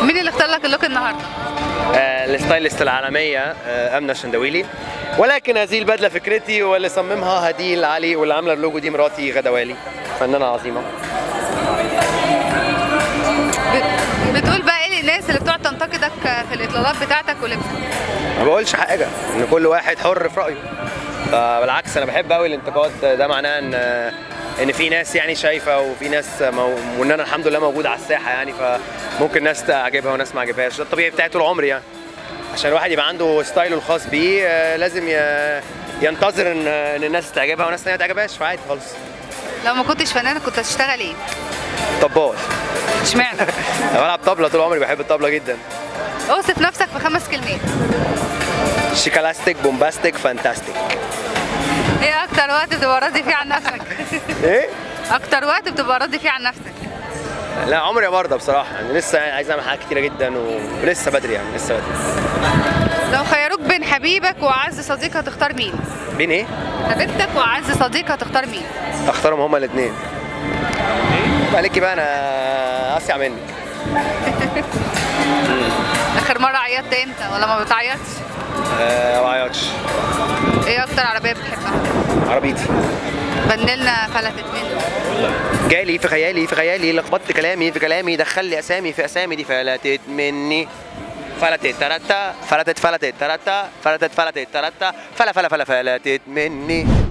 مين اللي اختار لك اللوك النهارده؟ آه، الستايلست العالميه آه، امنه الشندويلي ولكن هذه البدله فكرتي واللي صممها هديل علي واللي عامله اللوجو دي مراتي غدا والي فنانه عظيمه بت- بتقول بقى ايه للناس اللي بتقعد تنتقدك في الاطلالات بتاعتك ولبسك؟ ما بقولش حاجه ان كل واحد حر في رايه فبالعكس انا بحب قوي الانتقاد ده معناه ان ان في ناس يعني شايفه وفي ناس مو... وان انا الحمد لله موجود على الساحه يعني فممكن ناس تعجبها وناس ما عجبهاش ده الطبيعي بتاعي طول عمري يعني عشان الواحد يبقى عنده ستايله الخاص بيه آه، لازم ي... ينتظر ان ان الناس تعجبها وناس تانية ما تعجبهاش فعادي خالص لو ما كنتش فنان كنت هتشتغل ايه؟ طبال اشمعنى؟ انا بلعب طبله طول عمري بحب الطبله جدا اوصف نفسك في خمس كلمات شيكالاستيك بومباستيك فانتاستيك ايه اكتر وقت بتبقى راضي فيه عن نفسك؟ ايه اكتر وقت بتبقى راضي فيه عن نفسك؟ لا عمري ما برضى بصراحه يعني لسه يعني عايز اعمل حاجات كتيره جدا و- ولسه بدري يعني لسه بدري لو خيروك بين حبيبك واعز صديق هتختار مين؟ بين ايه؟ حبيبتك واعز صديق هتختار مين؟ اختارهم هما الاثنين عليكي بقى انا اسيع منك اخر مره عيطت امتى ولا ما بتعيطش؟ أه ما عيطش ايه اكتر عربيه بتحبها؟ عربيتي بنلنا فلتت منه جالي في خيالي في خيالي لخبطت كلامي في كلامي دخل لي اسامي في اسامي دي فلتت مني فلتت ترتا فلتت فلتت ترتا فلتت فلتت ترتا فلا فلا فلا فلتت مني